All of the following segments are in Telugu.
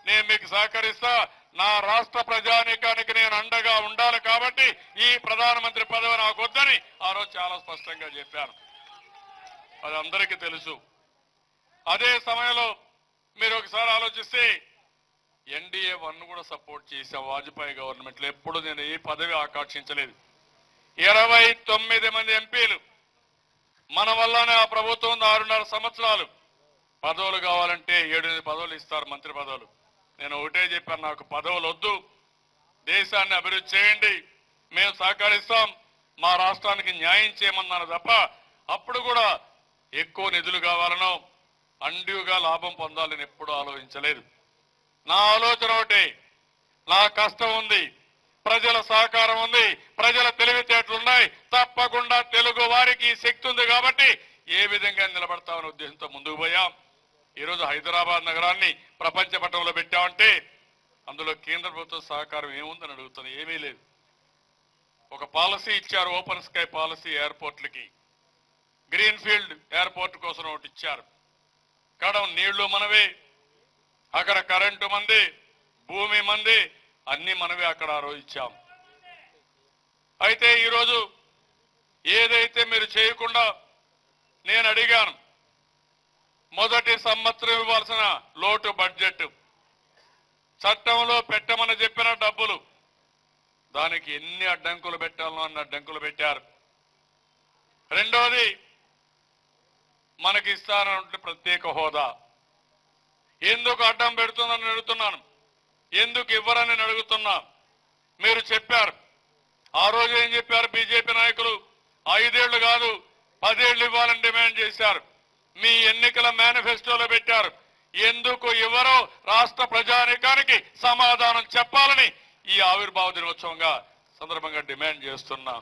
నేను మీకు సహకరిస్తా నా రాష్ట్ర ప్రజానీకానికి నేను అండగా ఉండాలి కాబట్టి ఈ ప్రధానమంత్రి పదవి నాకు వద్దని ఆ రోజు చాలా స్పష్టంగా చెప్పాను అది అందరికీ తెలుసు అదే సమయంలో మీరు ఒకసారి ఆలోచిస్తే ఎన్డీఏ వన్ కూడా సపోర్ట్ చేసా వాజ్పేయి గవర్నమెంట్ లో ఎప్పుడు నేను ఏ పదవి ఆకాంక్షించలేదు ఇరవై తొమ్మిది మంది ఎంపీలు మన వల్లనే ఆ ప్రభుత్వం ఆరున్నర సంవత్సరాలు పదవులు కావాలంటే ఏడెనిమిది పదవులు ఇస్తారు మంత్రి పదవులు నేను ఒకటే చెప్పాను నాకు పదవులు వద్దు దేశాన్ని అభివృద్ధి చేయండి మేము సహకరిస్తాం మా రాష్ట్రానికి న్యాయం చేయమన్నాను తప్ప అప్పుడు కూడా ఎక్కువ నిధులు కావాలనో అండ్యూగా లాభం పొందాలని ఎప్పుడూ ఆలోచించలేదు నా ఆలోచన ఒకటి నా కష్టం ఉంది ప్రజల సహకారం ఉంది ప్రజల తెలివితేటలు ఉన్నాయి తప్పకుండా తెలుగు వారికి ఈ శక్తి ఉంది కాబట్టి ఏ విధంగా నిలబడతామనే ఉద్దేశంతో ముందుకు పోయాం ఈరోజు హైదరాబాద్ నగరాన్ని ప్రపంచ పటంలో పెట్టామంటే అందులో కేంద్ర ప్రభుత్వ సహకారం ఏముందని అడుగుతాను ఏమీ లేదు ఒక పాలసీ ఇచ్చారు ఓపెన్ స్కై పాలసీ ఎయిర్పోర్ట్లకి గ్రీన్ ఫీల్డ్ ఎయిర్పోర్ట్ కోసం ఒకటి ఇచ్చారు కడం నీళ్లు మనవే అక్కడ కరెంటు మంది భూమి మంది అన్ని మనమే అక్కడ ఆ రోజు ఇచ్చాం అయితే ఈరోజు ఏదైతే మీరు చేయకుండా నేను అడిగాను మొదటి సంవత్సరం ఇవ్వాల్సిన లోటు బడ్జెట్ చట్టంలో పెట్టమని చెప్పిన డబ్బులు దానికి ఎన్ని అడ్డంకులు పెట్టాలో అన్న అడ్డంకులు పెట్టారు రెండోది మనకి ఇస్తానంటే ప్రత్యేక హోదా ఎందుకు అడ్డం పెడుతుందని అడుగుతున్నాను ఎందుకు ఇవ్వరని నేను అడుగుతున్నా మీరు చెప్పారు ఆ రోజు ఏం చెప్పారు బీజేపీ నాయకులు ఐదేళ్లు కాదు పదేళ్లు ఇవ్వాలని డిమాండ్ చేశారు మీ ఎన్నికల మేనిఫెస్టోలో పెట్టారు ఎందుకు ఇవ్వరో రాష్ట్ర ప్రజానికానికి సమాధానం చెప్పాలని ఈ ఆవిర్భావ దినోత్సవంగా సందర్భంగా డిమాండ్ చేస్తున్నా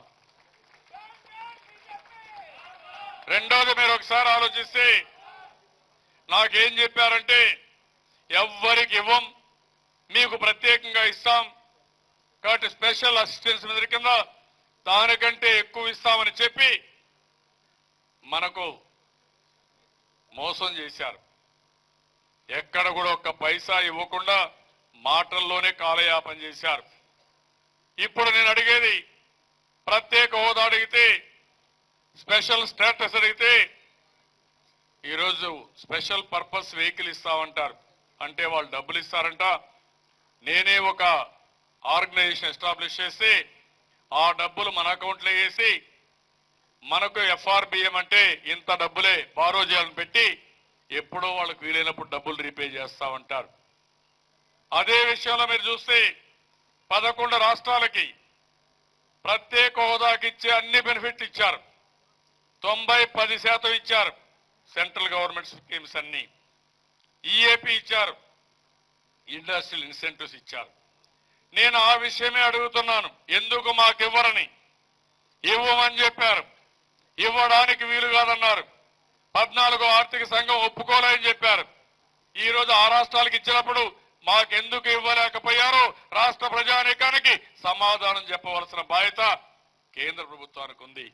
రెండోది మీరు ఒకసారి ఆలోచిస్తే నాకేం చెప్పారంటే ఎవ్వరికి ఇవ్వం మీకు ప్రత్యేకంగా ఇస్తాం కాబట్టి స్పెషల్ అసిస్టెన్స్ మీద కింద దానికంటే ఎక్కువ ఇస్తామని చెప్పి మనకు మోసం చేశారు ఎక్కడ కూడా ఒక్క పైసా ఇవ్వకుండా మాటల్లోనే కాలయాపన చేశారు ఇప్పుడు నేను అడిగేది ప్రత్యేక హోదా అడిగితే స్పెషల్ స్టేటస్ అడిగితే ఈరోజు స్పెషల్ పర్పస్ వెహికల్ ఇస్తామంటారు అంటే వాళ్ళు డబ్బులు ఇస్తారంట నేనే ఒక ఆర్గనైజేషన్ ఎస్టాబ్లిష్ చేసి ఆ డబ్బులు మన అకౌంట్లో వేసి మనకు ఎఫ్ఆర్బిఎం అంటే ఇంత డబ్బులే బారో చేయాలని పెట్టి ఎప్పుడో వాళ్ళకు వీలైనప్పుడు డబ్బులు రీపే చేస్తామంటారు అదే విషయంలో మీరు చూస్తే పదకొండు రాష్ట్రాలకి ప్రత్యేక హోదాకి ఇచ్చే అన్ని బెనిఫిట్లు ఇచ్చారు తొంభై పది శాతం ఇచ్చారు సెంట్రల్ గవర్నమెంట్ స్కీమ్స్ అన్ని ఈఏపీ ఇచ్చారు ఇండస్ట్రియల్ ఇన్సెంటివ్స్ ఇచ్చారు నేను ఆ విషయమే అడుగుతున్నాను ఎందుకు మాకు ఇవ్వరని ఇవ్వమని చెప్పారు ఇవ్వడానికి వీలు కాదన్నారు పద్నాలుగో ఆర్థిక సంఘం ఒప్పుకోలేని చెప్పారు ఈ రోజు ఆ రాష్ట్రాలకు ఇచ్చినప్పుడు మాకెందుకు ఇవ్వలేకపోయారో రాష్ట్ర ప్రజానీకానికి సమాధానం చెప్పవలసిన బాధ్యత కేంద్ర ప్రభుత్వానికి ఉంది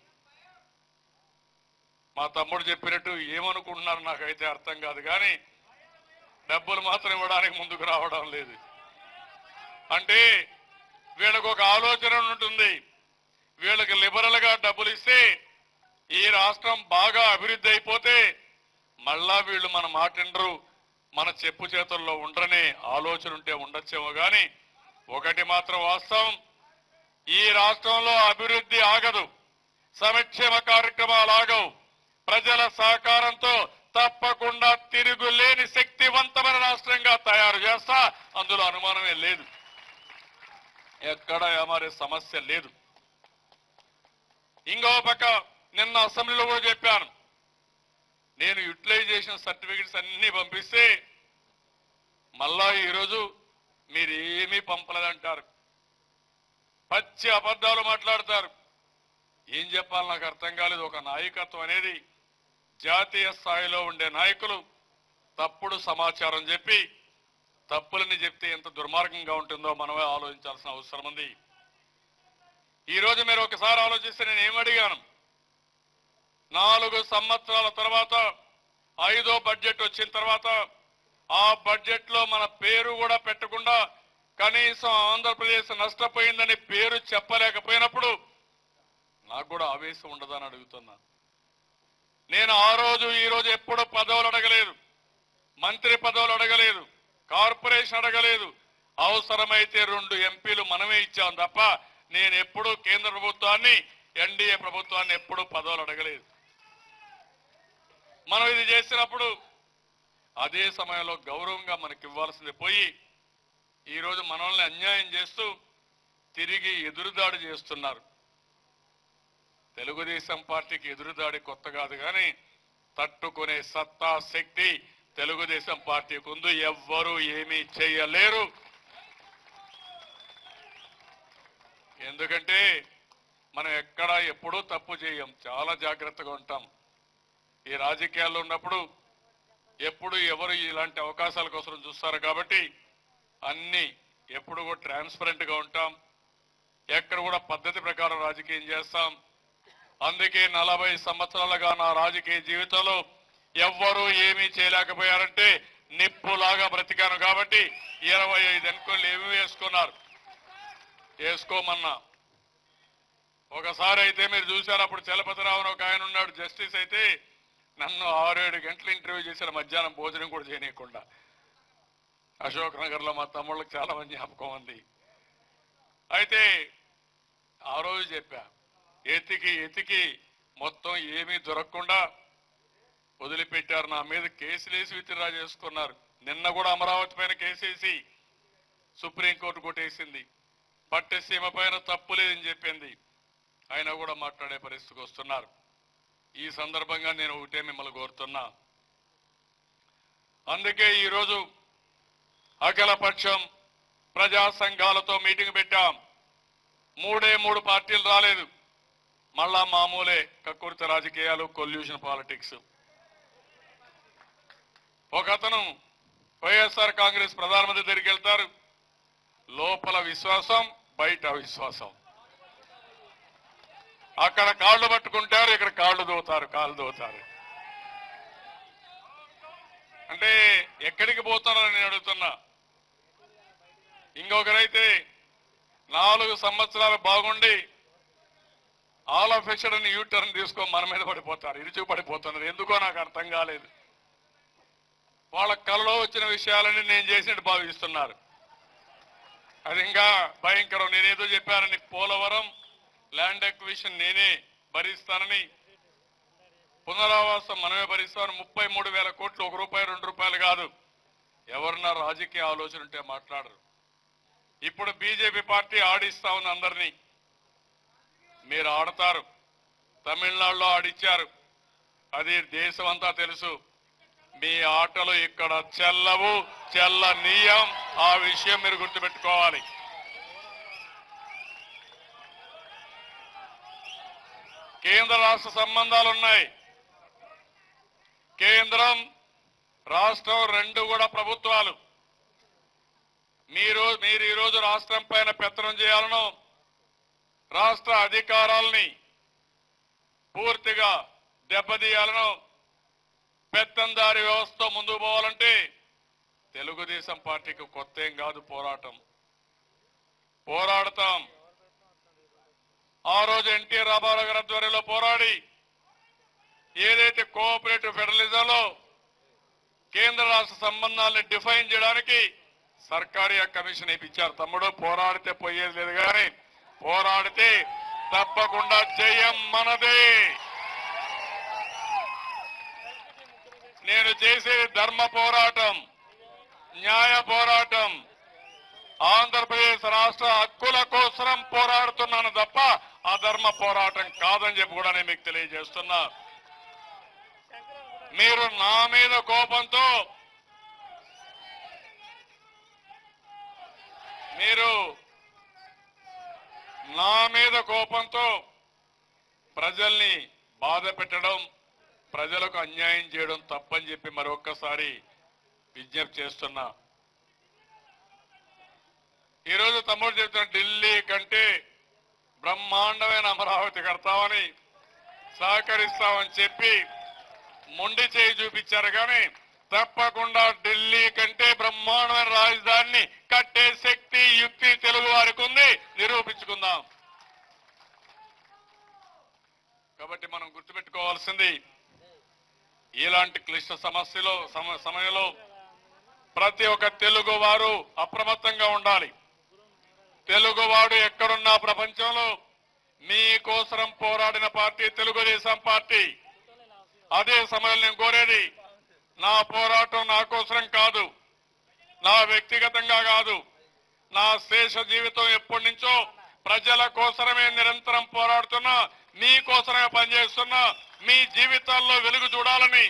మా తమ్ముడు చెప్పినట్టు ఏమనుకుంటున్నారు నాకైతే అర్థం కాదు కానీ డబ్బులు మాత్రం ఇవ్వడానికి ముందుకు రావడం లేదు అంటే వీళ్ళకు ఒక ఆలోచన ఉంటుంది వీళ్ళకి లిబరల్ గా డబ్బులు ఇస్తే ఈ రాష్ట్రం బాగా అభివృద్ధి అయిపోతే మళ్ళా వీళ్ళు మన మాటిండ్రు మన చెప్పు చేతుల్లో ఉండరనే ఆలోచన ఉంటే ఉండొచ్చేమో గాని ఒకటి మాత్రం వాస్తవం ఈ రాష్ట్రంలో అభివృద్ధి ఆగదు సంక్షేమ కార్యక్రమాలు ఆగవు ప్రజల సహకారంతో తప్పకుండా తిరుగులేని శక్తివంతమైన రాష్ట్రంగా తయారు చేస్తా అందులో అనుమానమే లేదు ఎక్కడ మరి సమస్య లేదు ఇంకో పక్క నిన్న అసెంబ్లీలో కూడా చెప్పాను నేను యూటిలైజేషన్ సర్టిఫికెట్స్ అన్ని పంపిస్తే మళ్ళా ఈరోజు మీరు ఏమీ పంపలేదంటారు పచ్చి అబద్ధాలు మాట్లాడతారు ఏం చెప్పాలి నాకు అర్థం కాలేదు ఒక నాయకత్వం అనేది జాతీయ స్థాయిలో ఉండే నాయకులు తప్పుడు సమాచారం చెప్పి తప్పులని చెప్తే ఎంత దుర్మార్గంగా ఉంటుందో మనమే ఆలోచించాల్సిన అవసరం ఉంది ఈ రోజు మీరు ఒకసారి ఆలోచిస్తే నేను ఏమడిగాను నాలుగు సంవత్సరాల తర్వాత ఐదో బడ్జెట్ వచ్చిన తర్వాత ఆ బడ్జెట్ లో మన పేరు కూడా పెట్టకుండా కనీసం ఆంధ్రప్రదేశ్ నష్టపోయిందని పేరు చెప్పలేకపోయినప్పుడు నాకు కూడా ఆవేశం ఉండదని అడుగుతున్నా నేను ఆ రోజు ఈ రోజు ఎప్పుడు పదవులు అడగలేదు మంత్రి పదవులు అడగలేదు కార్పొరేషన్ అడగలేదు అవసరమైతే రెండు ఎంపీలు మనమే ఇచ్చాం తప్ప నేను ఎప్పుడూ కేంద్ర ప్రభుత్వాన్ని ఎన్డీఏ ప్రభుత్వాన్ని ఎప్పుడూ పదవులు అడగలేదు మనం ఇది చేసినప్పుడు అదే సమయంలో గౌరవంగా మనకి ఇవ్వాల్సింది పోయి ఈరోజు మనల్ని అన్యాయం చేస్తూ తిరిగి ఎదురుదాడి చేస్తున్నారు తెలుగుదేశం పార్టీకి ఎదురుదాడి కొత్త కాదు కానీ తట్టుకునే సత్తా శక్తి తెలుగుదేశం పార్టీకి ఉంది ఎవ్వరూ ఏమీ చేయలేరు ఎందుకంటే మనం ఎక్కడ ఎప్పుడూ తప్పు చేయం చాలా జాగ్రత్తగా ఉంటాం ఈ రాజకీయాల్లో ఉన్నప్పుడు ఎప్పుడు ఎవరు ఇలాంటి అవకాశాల కోసం చూస్తారు కాబట్టి అన్ని ఎప్పుడు కూడా ట్రాన్స్పరెంట్ గా ఉంటాం ఎక్కడ కూడా పద్ధతి ప్రకారం రాజకీయం చేస్తాం అందుకే నలభై సంవత్సరాలుగా నా రాజకీయ జీవితంలో ఎవ్వరూ ఏమీ చేయలేకపోయారంటే నిప్పులాగా బ్రతికాను కాబట్టి ఇరవై ఐదు ఎన్నికలు ఏమి వేసుకున్నారు వేసుకోమన్నా ఒకసారి అయితే మీరు చూశారు అప్పుడు చలపతిరావు అని ఒక ఆయన ఉన్నాడు జస్టిస్ అయితే నన్ను ఆరేడు గంటలు ఇంటర్వ్యూ చేసిన మధ్యాహ్నం భోజనం కూడా చేయనీయకుండా అశోక్ నగర్ లో మా తమ్ముళ్ళకి చాలా మంది జ్ఞాపకం ఉంది అయితే ఆ రోజు చెప్పా ఎతికి ఎతికి మొత్తం ఏమీ దొరకకుండా వదిలిపెట్టారు నా మీద కేసులేసి విత్డ్రా చేసుకున్నారు నిన్న కూడా అమరావతి పైన కేసేసి సుప్రీంకోర్టు కొట్టేసింది పట్టసీమ పైన తప్పు లేదని చెప్పింది అయినా కూడా మాట్లాడే పరిస్థితికి వస్తున్నారు ఈ సందర్భంగా నేను ఒకటే మిమ్మల్ని కోరుతున్నా అందుకే ఈరోజు అఖిలపక్షం ప్రజా సంఘాలతో మీటింగ్ పెట్టాం మూడే మూడు పార్టీలు రాలేదు మళ్ళా మామూలే కక్కుర్తి రాజకీయాలు కొల్యూషన్ పాలిటిక్స్ ఒక అతను వైఎస్ఆర్ కాంగ్రెస్ ప్రధానమంత్రి దగ్గరికి వెళ్తారు లోపల విశ్వాసం బయట అవిశ్వాసం అక్కడ కాళ్ళు పట్టుకుంటారు ఇక్కడ కాళ్ళు దోతారు కాళ్ళు దోతారు అంటే ఎక్కడికి పోతున్నారని నేను అడుగుతున్నా ఇంకొకరైతే నాలుగు సంవత్సరాలు బాగుండి ఆల్ ఆఫ్ అని యూ టర్న్ తీసుకొని మన మీద పడిపోతారు ఇరుచు పడిపోతున్నారు ఎందుకో నాకు అర్థం కాలేదు వాళ్ళ కలలో వచ్చిన విషయాలని నేను చేసినట్టు భావిస్తున్నారు అది ఇంకా భయంకరం నేనేదో చెప్పానని పోలవరం ల్యాండ్ అక్విజిషన్ నేనే భరిస్తానని పునరావాసం మనమే భరిస్తామని ముప్పై మూడు వేల కోట్లు ఒక రూపాయి రెండు రూపాయలు కాదు ఎవరన్నా రాజకీయ ఆలోచన ఉంటే మాట్లాడరు ఇప్పుడు బీజేపీ పార్టీ ఆడిస్తా ఉంది అందరినీ మీరు ఆడతారు తమిళనాడులో ఆడిచ్చారు అది దేశం అంతా తెలుసు మీ ఆటలు ఇక్కడ చెల్లవు చెల్లనీయం ఆ విషయం మీరు గుర్తుపెట్టుకోవాలి కేంద్ర రాష్ట్ర సంబంధాలు ఉన్నాయి కేంద్రం రాష్ట్రం రెండు కూడా ప్రభుత్వాలు మీరు మీరు ఈరోజు రాష్ట్రం పైన పెత్తనం చేయాలను రాష్ట్ర అధికారాల్ని పూర్తిగా దెబ్బతీయాలను పెత్తందారి వ్యవస్థ ముందుకు పోవాలంటే తెలుగుదేశం పార్టీకి కొత్త ఏం కాదు పోరాటం పోరాడతాం ఆ రోజు ఎన్టీ రామారావు గారి ఆధ్వర్యంలో పోరాడి ఏదైతే కోఆపరేటివ్ ఫెడరలిజంలో కేంద్ర రాష్ట్ర సంబంధాలను డిఫైన్ చేయడానికి సర్కారీ కమిషన్ ఇప్పించారు తమ్ముడు పోరాడితే పోయేది లేదు కానీ పోరాడితే తప్పకుండా జయం మనదే నేను చేసేది ధర్మ పోరాటం న్యాయ పోరాటం ఆంధ్రప్రదేశ్ రాష్ట్ర హక్కుల కోసం పోరాడుతున్నాను తప్ప అధర్మ పోరాటం కాదని చెప్పి కూడా నేను మీకు తెలియజేస్తున్నా మీరు నా మీద కోపంతో మీరు నా మీద కోపంతో ప్రజల్ని బాధ పెట్టడం ప్రజలకు అన్యాయం చేయడం తప్పని చెప్పి మరొక్కసారి విజ్ఞప్తి చేస్తున్నా ఈరోజు తమ్ముడు చెప్తున్న ఢిల్లీ కంటే బ్రహ్మాండమైన అమరావతి కడతామని సహకరిస్తామని చెప్పి మొండి చేయి చూపించారు కానీ తప్పకుండా ఢిల్లీ కంటే బ్రహ్మాండమైన రాజధానిని కట్టే శక్తి యుక్తి తెలుగు వారికి ఉంది నిరూపించుకుందాం కాబట్టి మనం గుర్తుపెట్టుకోవాల్సింది ఇలాంటి క్లిష్ట సమస్యలో సమ- సమయంలో ప్రతి ఒక్క తెలుగు వారు అప్రమత్తంగా ఉండాలి తెలుగువాడు ఎక్కడున్నా ప్రపంచంలో మీకోసరం పోరాడిన పార్టీ తెలుగుదేశం పార్టీ అదే సమయంలో నేను కోరేది నా పోరాటం నా కోసరం కాదు నా వ్యక్తిగతంగా కాదు నా శేష జీవితం ఎప్పటి నుంచో ప్రజల కోసరమే నిరంతరం పోరాడుతున్నా మీ కోసమే పనిచేస్తున్నా మీ జీవితాల్లో వెలుగు చూడాలని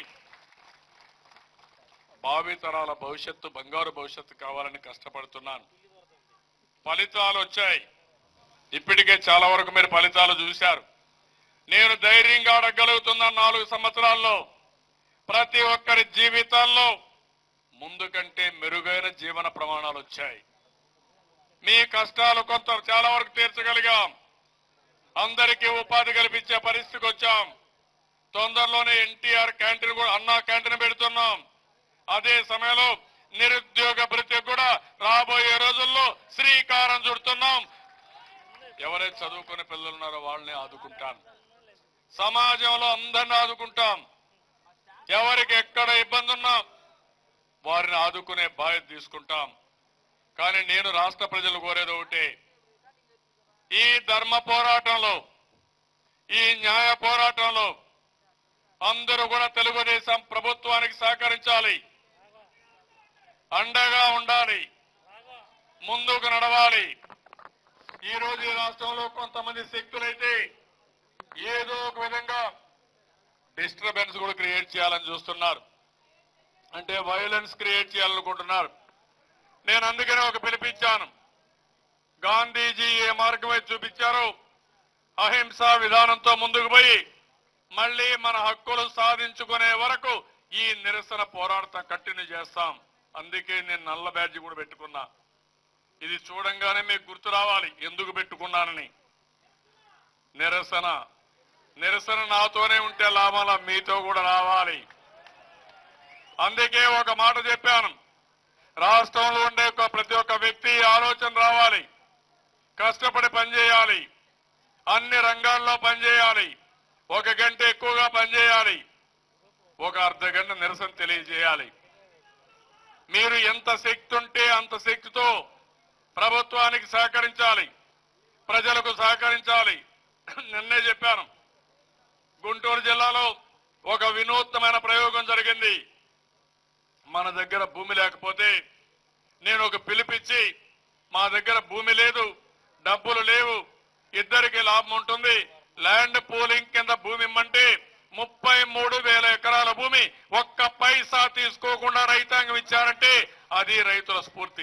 భావితరాల భవిష్యత్తు బంగారు భవిష్యత్తు కావాలని కష్టపడుతున్నాను ఫలితాలు వచ్చాయి ఇప్పటికే చాలా వరకు మీరు ఫలితాలు చూశారు నేను ధైర్యంగా అడగలుగుతున్న నాలుగు సంవత్సరాల్లో ప్రతి ఒక్కరి జీవితాల్లో ముందు కంటే మెరుగైన జీవన ప్రమాణాలు వచ్చాయి మీ కష్టాలు కొంత చాలా వరకు తీర్చగలిగాం అందరికీ ఉపాధి కల్పించే పరిస్థితికి వచ్చాం తొందరలోనే ఎన్టీఆర్ క్యాంటీన్ కూడా అన్నా క్యాంటీన్ పెడుతున్నాం అదే సమయంలో నిరుద్యోగ భృతి కూడా రాబోయే రోజుల్లో శ్రీకారం చుడుతున్నాం ఎవరైతే చదువుకునే పిల్లలు ఉన్నారో వాళ్ళని ఆదుకుంటాను సమాజంలో అందరిని ఆదుకుంటాం ఎవరికి ఎక్కడ ఇబ్బంది ఉన్నా వారిని ఆదుకునే బాధ్యత తీసుకుంటాం కానీ నేను రాష్ట్ర ప్రజలు కోరేది ఒకటే ఈ ధర్మ పోరాటంలో ఈ న్యాయ పోరాటంలో అందరూ కూడా తెలుగుదేశం ప్రభుత్వానికి సహకరించాలి అండగా ఉండాలి ముందుకు నడవాలి ఈ రోజు ఈ రాష్ట్రంలో కొంతమంది శక్తులైతే ఏదో ఒక విధంగా డిస్టర్బెన్స్ కూడా క్రియేట్ చేయాలని చూస్తున్నారు అంటే వైలెన్స్ క్రియేట్ చేయాలనుకుంటున్నారు నేను అందుకనే ఒక పిలిపించాను గాంధీజీ ఏ మార్గం అయితే చూపించారో అహింసా విధానంతో ముందుకు పోయి మళ్ళీ మన హక్కులు సాధించుకునే వరకు ఈ నిరసన పోరాటం కంటిన్యూ చేస్తాం అందుకే నేను నల్ల బ్యాడ్జ్ కూడా పెట్టుకున్నా ఇది చూడంగానే మీకు గుర్తు రావాలి ఎందుకు పెట్టుకున్నానని నిరసన నిరసన నాతోనే ఉంటే లాభాల మీతో కూడా రావాలి అందుకే ఒక మాట చెప్పాను రాష్ట్రంలో ఉండే ఒక- ప్రతి ఒక్క వ్యక్తి ఆలోచన రావాలి కష్టపడి పనిచేయాలి అన్ని రంగాల్లో పనిచేయాలి ఒక గంట ఎక్కువగా పనిచేయాలి ఒక అర్ధ గంట నిరసన తెలియజేయాలి మీరు ఎంత శక్తి ఉంటే అంత శక్తితో ప్రభుత్వానికి సహకరించాలి ప్రజలకు సహకరించాలి నిన్నే చెప్పాను గుంటూరు జిల్లాలో ఒక వినూత్నమైన ప్రయోగం జరిగింది మన దగ్గర భూమి లేకపోతే నేను ఒక పిలిపిచ్చి మా దగ్గర భూమి లేదు డబ్బులు లేవు ఇద్దరికి లాభం ఉంటుంది ల్యాండ్ పూలింగ్ కింద భూమి ఇమ్మంటే ముప్పై మూడు వేల ఎకరాల భూమి ఒక్క పైసా తీసుకోకుండా రైతాంగం ఇచ్చారంటే అది రైతుల స్ఫూర్తి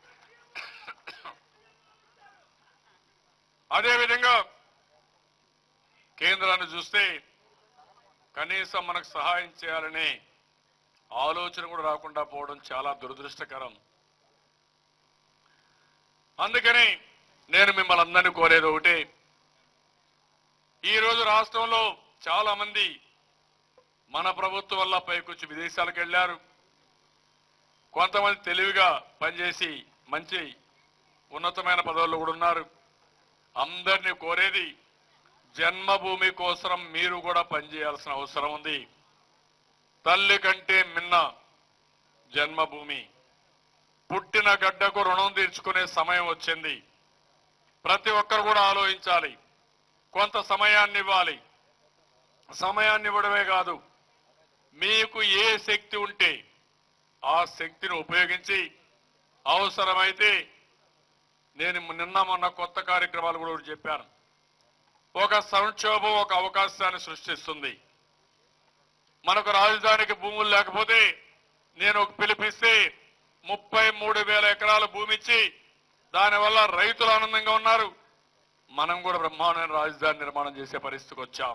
అదే విధంగా కేంద్రాన్ని చూస్తే కనీసం మనకు సహాయం చేయాలనే ఆలోచన కూడా రాకుండా పోవడం చాలా దురదృష్టకరం అందుకని నేను మిమ్మల్ని అందరినీ కోరేది ఒకటి ఈ రోజు రాష్ట్రంలో చాలా మంది మన ప్రభుత్వం వల్ల పైకొచ్చి విదేశాలకు వెళ్లారు కొంతమంది తెలివిగా పనిచేసి మంచి ఉన్నతమైన పదవుల్లో కూడా ఉన్నారు అందరినీ కోరేది జన్మభూమి కోసం మీరు కూడా పనిచేయాల్సిన అవసరం ఉంది తల్లి కంటే మిన్న జన్మభూమి పుట్టిన గడ్డకు రుణం తీర్చుకునే సమయం వచ్చింది ప్రతి ఒక్కరు కూడా ఆలోచించాలి కొంత సమయాన్ని ఇవ్వాలి సమయాన్ని ఇవ్వడమే కాదు మీకు ఏ శక్తి ఉంటే ఆ శక్తిని ఉపయోగించి అవసరమైతే నేను నిన్న మొన్న కొత్త కార్యక్రమాలు కూడా ఒకటి చెప్పాను ఒక సంక్షోభం ఒక అవకాశాన్ని సృష్టిస్తుంది మనకు రాజధానికి భూములు లేకపోతే నేను ఒక పిలిపిస్తే ముప్పై మూడు వేల ఎకరాల భూమి ఇచ్చి దానివల్ల రైతులు ఆనందంగా ఉన్నారు మనం కూడా బ్రహ్మాండమైన రాజధాని నిర్మాణం చేసే పరిస్థితికి వచ్చాం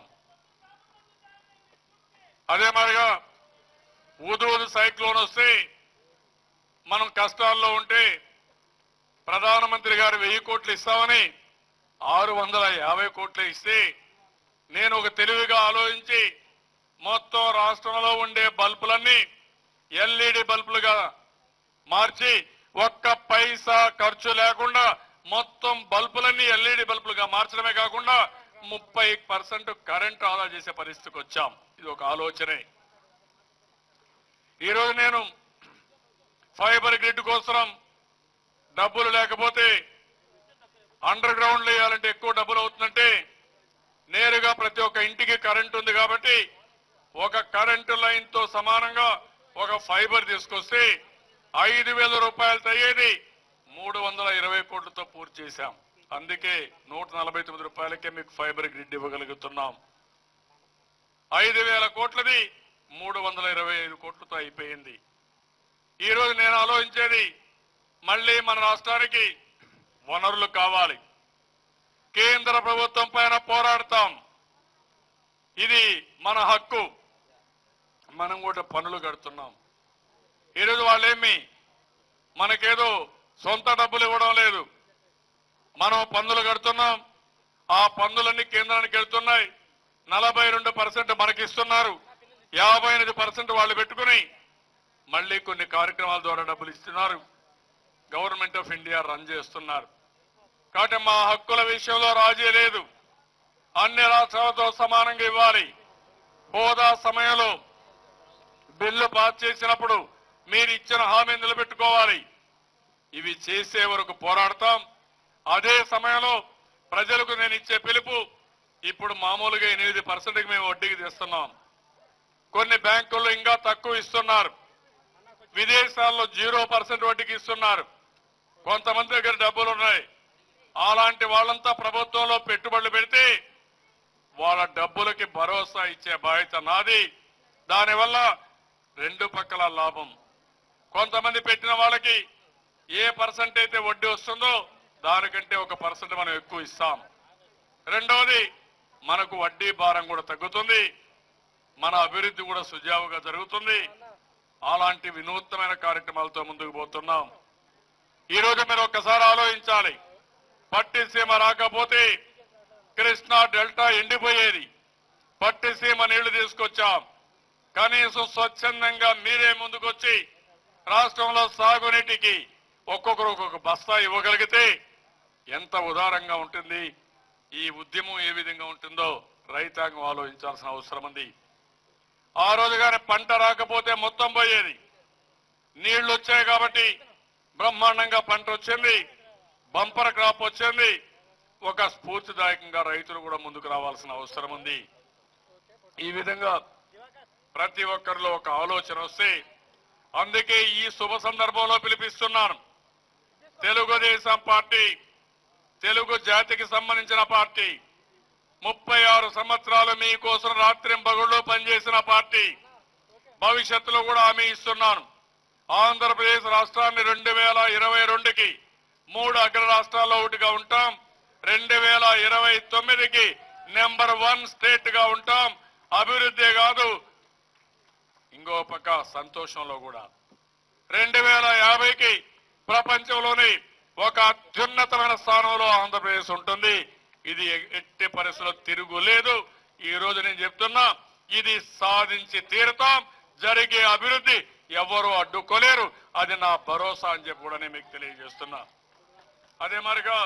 అదే మాదిరిగా ఊదు సైక్లోన్ వస్తే మనం కష్టాల్లో ఉంటే ప్రధానమంత్రి గారు వెయ్యి కోట్లు ఇస్తామని ఆరు వందల యాభై కోట్లు ఇస్తే నేను ఒక తెలివిగా ఆలోచించి మొత్తం రాష్ట్రంలో ఉండే బల్బులన్నీ ఎల్ఈడి బల్బులుగా మార్చి ఒక్క పైసా ఖర్చు లేకుండా మొత్తం బల్బులన్నీ ఎల్ఈడి బల్బులుగా మార్చడమే కాకుండా ముప్పై పర్సెంట్ కరెంట్ ఆదా చేసే పరిస్థితికి వచ్చాం ఇది ఒక ఆలోచనే ఈరోజు నేను ఫైబర్ గ్రిడ్ కోసం డబ్బులు లేకపోతే అండర్ గ్రౌండ్ వేయాలంటే ఎక్కువ డబ్బులు అవుతుందంటే నేరుగా ప్రతి ఒక్క ఇంటికి కరెంట్ ఉంది కాబట్టి ఒక కరెంటు లైన్ తో సమానంగా ఒక ఫైబర్ తీసుకొస్తే ఐదు వేల రూపాయలతో అయ్యేది మూడు వందల ఇరవై కోట్లతో పూర్తి చేశాం అందుకే నూట నలభై తొమ్మిది రూపాయలకే మీకు ఫైబర్ గ్రిడ్ ఇవ్వగలుగుతున్నాం ఐదు వేల కోట్లది మూడు వందల ఇరవై ఐదు కోట్లతో అయిపోయింది ఈ రోజు నేను ఆలోచించేది మళ్ళీ మన రాష్ట్రానికి వనరులు కావాలి కేంద్ర ప్రభుత్వం పైన పోరాడతాం ఇది మన హక్కు మనం కూడా పనులు కడుతున్నాం ఈరోజు వాళ్ళేమి మనకేదో సొంత డబ్బులు ఇవ్వడం లేదు మనం పన్నులు కడుతున్నాం ఆ పన్నులన్నీ కేంద్రానికి వెళ్తున్నాయి నలభై రెండు పర్సెంట్ మనకిస్తున్నారు యాభై ఎనిమిది పర్సెంట్ వాళ్ళు పెట్టుకుని మళ్ళీ కొన్ని కార్యక్రమాల ద్వారా డబ్బులు ఇస్తున్నారు గవర్నమెంట్ ఆఫ్ ఇండియా రన్ చేస్తున్నారు కాబట్టి మా హక్కుల విషయంలో రాజీ లేదు అన్ని రాష్ట్రాలతో సమానంగా ఇవ్వాలి హోదా సమయంలో బిల్లు పాస్ చేసినప్పుడు మీరు ఇచ్చిన హామీ నిలబెట్టుకోవాలి ఇవి చేసే వరకు పోరాడతాం అదే సమయంలో ప్రజలకు నేను ఇచ్చే పిలుపు ఇప్పుడు మామూలుగా ఎనిమిది పర్సెంట్కి మేము వడ్డీకి తెస్తున్నాం కొన్ని బ్యాంకుల్లో ఇంకా తక్కువ ఇస్తున్నారు విదేశాల్లో జీరో పర్సెంట్ వడ్డీకి ఇస్తున్నారు కొంతమంది దగ్గర డబ్బులు ఉన్నాయి అలాంటి వాళ్ళంతా ప్రభుత్వంలో పెట్టుబడులు పెడితే వాళ్ళ డబ్బులకి భరోసా ఇచ్చే బాధ్యత నాది దానివల్ల రెండు పక్కల లాభం కొంతమంది పెట్టిన వాళ్ళకి ఏ పర్సెంట్ అయితే వడ్డీ వస్తుందో దానికంటే ఒక పర్సెంట్ మనం ఎక్కువ ఇస్తాం రెండవది మనకు వడ్డీ భారం కూడా తగ్గుతుంది మన అభివృద్ధి కూడా సుజావుగా జరుగుతుంది అలాంటి వినూత్నమైన కార్యక్రమాలతో ముందుకు పోతున్నాం ఈ రోజు మీరు ఒక్కసారి ఆలోచించాలి పట్టిసీమ రాకపోతే కృష్ణా డెల్టా ఎండిపోయేది పట్టిసీమ నీళ్లు తీసుకొచ్చాం కనీసం స్వచ్ఛందంగా మీరే ముందుకొచ్చి రాష్ట్రంలో సాగునీటికి ఒక్కొక్కరు ఒక్కొక్క బస్తా ఇవ్వగలిగితే ఎంత ఉదారంగా ఉంటుంది ఈ ఉద్యమం ఏ విధంగా ఉంటుందో రైతాంగం ఆలోచించాల్సిన అవసరం ఉంది ఆ రోజుగానే పంట రాకపోతే మొత్తం పోయేది నీళ్లు వచ్చాయి కాబట్టి బ్రహ్మాండంగా పంట వచ్చింది బంపర్ క్రాప్ వచ్చింది ఒక స్ఫూర్తిదాయకంగా రైతులు కూడా ముందుకు రావాల్సిన అవసరం ఉంది ఈ విధంగా ప్రతి ఒక్కరిలో ఒక ఆలోచన వస్తే అందుకే ఈ శుభ సందర్భంలో పిలిపిస్తున్నాను తెలుగుదేశం పార్టీ తెలుగు జాతికి సంబంధించిన పార్టీ ముప్పై ఆరు సంవత్సరాలు మీకోసం రాత్రింబగుళ్ళు పనిచేసిన పార్టీ భవిష్యత్తులో కూడా హామీ ఇస్తున్నాను ఆంధ్రప్రదేశ్ రాష్ట్రాన్ని రెండు వేల ఇరవై రెండుకి మూడు అగ్ర రాష్ట్రాల్లో ఒకటిగా ఉంటాం రెండు వేల ఇరవై తొమ్మిదికి నెంబర్ వన్ స్టేట్ గా ఉంటాం అభివృద్ధి కాదు ఇంకో పక్క సంతోషంలో కూడా రెండు వేల యాభైకి ప్రపంచంలోని ఒక అత్యున్నతమైన స్థానంలో ఆంధ్రప్రదేశ్ ఉంటుంది ఇది ఎట్టి పరిస్థితుల్లో తిరుగులేదు ఈ రోజు నేను చెప్తున్నా ఇది సాధించి తీరుతాం జరిగే అభివృద్ధి ఎవరు అడ్డుకోలేరు అది నా భరోసా అని చెప్పి కూడా నేను మీకు తెలియజేస్తున్నా అదే మరిగా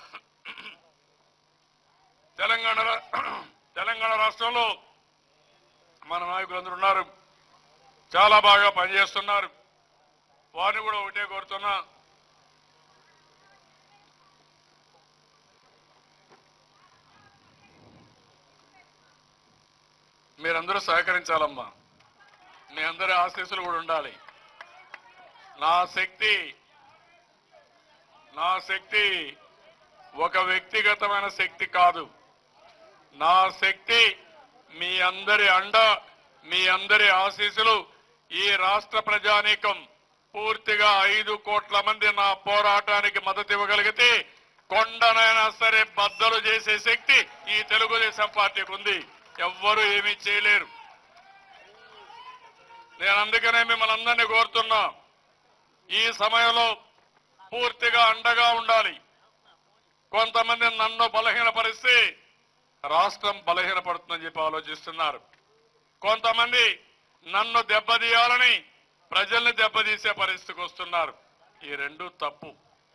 తెలంగాణ రా- తెలంగాణ రాష్ట్రంలో మన నాయకులందరూ ఉన్నారు చాలా బాగా పనిచేస్తున్నారు వారిని కూడా ఒకటే కోరుతున్నా మీరందరూ సహకరించాలమ్మా మీ అందరి ఆశీస్సులు కూడా ఉండాలి నా శక్తి నా శక్తి ఒక వ్యక్తిగతమైన శక్తి కాదు నా శక్తి మీ అందరి అండ మీ అందరి ఆశీస్సులు ఈ రాష్ట్ర ప్రజానీకం పూర్తిగా ఐదు కోట్ల మంది నా పోరాటానికి మద్దతు ఇవ్వగలిగితే కొండనైనా సరే బద్దలు చేసే శక్తి ఈ తెలుగుదేశం పార్టీకి ఉంది ఎవ్వరూ ఏమీ చేయలేరు నేను అందుకనే మిమ్మల్ని అందరినీ కోరుతున్నా ఈ సమయంలో పూర్తిగా అండగా ఉండాలి కొంతమంది నన్ను బలహీనపరిస్తే రాష్ట్రం బలహీనపడుతుందని చెప్పి ఆలోచిస్తున్నారు కొంతమంది నన్ను దెబ్బతీయాలని ప్రజల్ని దెబ్బతీసే పరిస్థితికి వస్తున్నారు ఈ రెండు తప్పు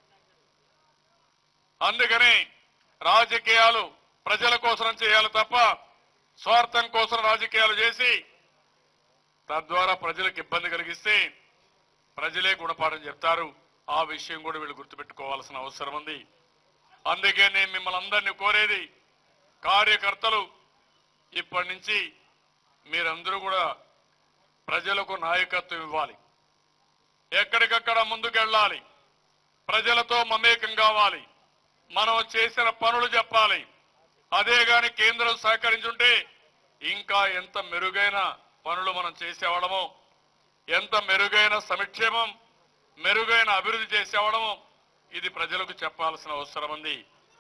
అందుకని రాజకీయాలు ప్రజల కోసం చేయాలి తప్ప స్వార్థం కోసం రాజకీయాలు చేసి తద్వారా ప్రజలకు ఇబ్బంది కలిగిస్తే ప్రజలే గుణపాఠం చెప్తారు ఆ విషయం కూడా వీళ్ళు గుర్తుపెట్టుకోవాల్సిన అవసరం ఉంది అందుకే నేను మిమ్మల్ని అందరినీ కోరేది కార్యకర్తలు ఇప్పటి నుంచి మీరందరూ కూడా ప్రజలకు నాయకత్వం ఇవ్వాలి ఎక్కడికక్కడ ముందుకెళ్ళాలి ప్రజలతో మమేకం కావాలి మనం చేసిన పనులు చెప్పాలి అదే గాని కేంద్రం సహకరించుంటే ఇంకా ఎంత మెరుగైన పనులు మనం చేసేవాళ్ళమో ఎంత మెరుగైన సంక్షేమం మెరుగైన అభివృద్ధి చేసేవాళ్ళమో ఇది ప్రజలకు చెప్పాల్సిన అవసరం ఉంది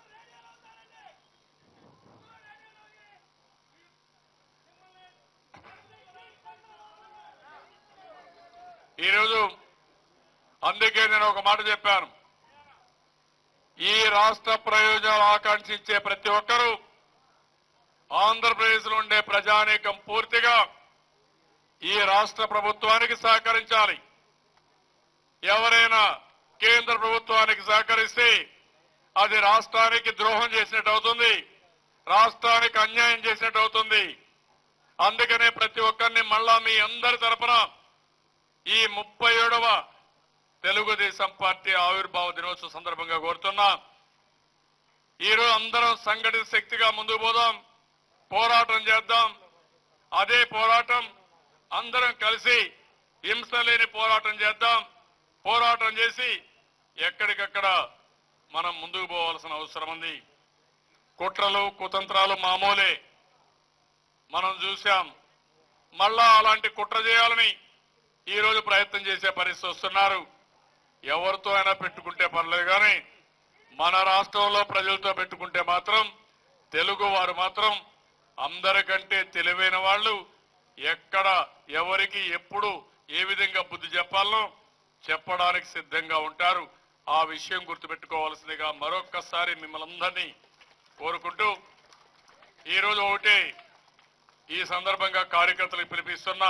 ఈరోజు అందుకే నేను ఒక మాట చెప్పాను ఈ రాష్ట్ర ప్రయోజనాలు ఆకాంక్షించే ప్రతి ఒక్కరూ ఆంధ్రప్రదేశ్ లో ఉండే ప్రజానీకం పూర్తిగా ఈ రాష్ట్ర ప్రభుత్వానికి సహకరించాలి ఎవరైనా కేంద్ర ప్రభుత్వానికి సహకరిస్తే అది రాష్ట్రానికి ద్రోహం చేసినట్టు అవుతుంది రాష్ట్రానికి అన్యాయం చేసినట్టు అవుతుంది అందుకనే ప్రతి ఒక్కరిని మళ్ళా మీ అందరి తరపున ఈ ముప్పై ఏడవ తెలుగుదేశం పార్టీ ఆవిర్భావ దినోత్సవ సందర్భంగా కోరుతున్నా ఈరోజు అందరం సంఘటిత శక్తిగా ముందుకు పోదాం పోరాటం చేద్దాం అదే పోరాటం అందరం కలిసి హింస లేని పోరాటం చేద్దాం పోరాటం చేసి ఎక్కడికక్కడ మనం ముందుకు పోవాల్సిన అవసరం ఉంది కుట్రలు కుతంత్రాలు మామూలే మనం చూశాం మళ్ళా అలాంటి కుట్ర చేయాలని ఈ రోజు ప్రయత్నం చేసే పరిస్థితి వస్తున్నారు ఎవరితో అయినా పెట్టుకుంటే పర్లేదు కానీ మన రాష్ట్రంలో ప్రజలతో పెట్టుకుంటే మాత్రం తెలుగు వారు మాత్రం అందరికంటే తెలివైన వాళ్ళు ఎక్కడ ఎవరికి ఎప్పుడు ఏ విధంగా బుద్ధి చెప్పాలనో చెప్పడానికి సిద్ధంగా ఉంటారు ఆ విషయం గుర్తుపెట్టుకోవాల్సిందిగా మరొక్కసారి మిమ్మల్ని అందరినీ కోరుకుంటూ ఈరోజు ఒకటే ఈ సందర్భంగా కార్యకర్తలకు పిలిపిస్తున్నా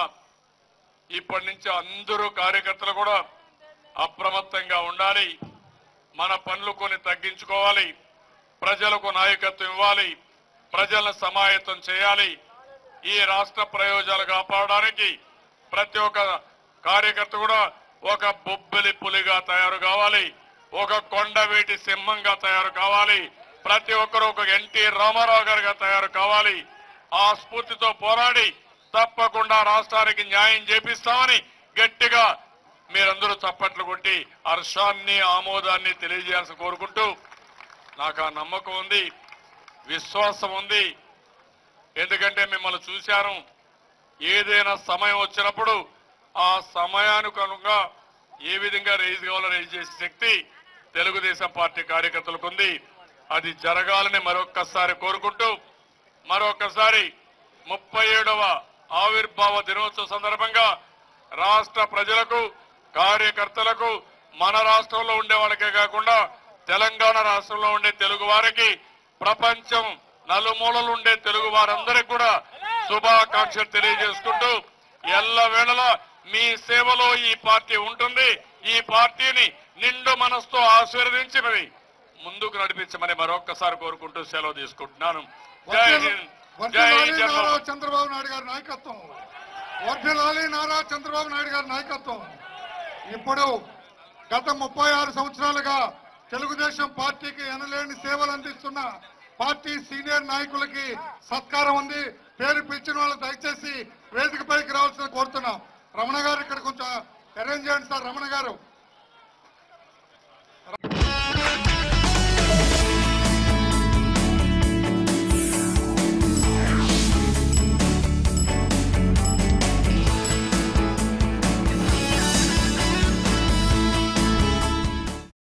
ఇప్పటి నుంచి అందరూ కార్యకర్తలు కూడా అప్రమత్తంగా ఉండాలి మన పనులు కొన్ని తగ్గించుకోవాలి ప్రజలకు నాయకత్వం ఇవ్వాలి ప్రజలను సమాయత్తం చేయాలి ఈ రాష్ట్ర ప్రయోజనాలు కాపాడడానికి ప్రతి ఒక్క కార్యకర్త కూడా ఒక బొబ్బిలి పులిగా తయారు కావాలి ఒక కొండవేటి సింహంగా తయారు కావాలి ప్రతి ఒక్కరూ ఒక ఎన్టీ రామారావు గారిగా తయారు కావాలి ఆ స్ఫూర్తితో పోరాడి తప్పకుండా రాష్ట్రానికి న్యాయం చేపిస్తామని గట్టిగా మీరందరూ చప్పట్లు కొట్టి హర్షాన్ని ఆమోదాన్ని తెలియజేయాల్సి కోరుకుంటూ నాకు ఆ నమ్మకం ఉంది విశ్వాసం ఉంది ఎందుకంటే మిమ్మల్ని చూశాను ఏదైనా సమయం వచ్చినప్పుడు ఆ సమయానుగుణంగా ఏ విధంగా రైజ్ కావాలో రైజ్ చేసే శక్తి తెలుగుదేశం పార్టీ కార్యకర్తలకు ఉంది అది జరగాలని మరొక్కసారి కోరుకుంటూ మరొకసారి ముప్పై ఏడవ ఆవిర్భావ దినోత్సవ సందర్భంగా రాష్ట్ర ప్రజలకు కార్యకర్తలకు మన రాష్ట్రంలో ఉండే వాళ్ళకే కాకుండా తెలంగాణ రాష్ట్రంలో ఉండే తెలుగు వారికి ప్రపంచం నలుమూలలు ఉండే తెలుగు వారందరికీ కూడా శుభాకాంక్షలు తెలియజేసుకుంటూ ఎల్ల వేళలా మీ సేవలో ఈ పార్టీ ఉంటుంది ఈ పార్టీని నిండు మనసుతో ఆశీర్వదించి మరి ముందుకు నడిపించమని మరొక్కసారి కోరుకుంటూ సెలవు తీసుకుంటున్నాను జై హింద్ జై వర్ధిల్లాలి నారా జన్మభూమి చంద్రబాబు నాయుడు గారి నాయకత్వం వర్ధిల్లాలి నారా చంద్రబాబు నాయుడు గారి నాయకత్వం ఇప్పుడు గత ముప్పై ఆరు సంవత్సరాలుగా తెలుగుదేశం పార్టీకి ఎనలేని సేవలు అందిస్తున్న పార్టీ సీనియర్ నాయకులకి సత్కారం ఉంది పేరు పిలిచిన వాళ్ళు దయచేసి వేదికపైకి రావాల్సిన కోరుతున్నాం రమణ గారు ఇక్కడ కొంచెం అరేంజ్ చేయండి సార్ రమణ గారు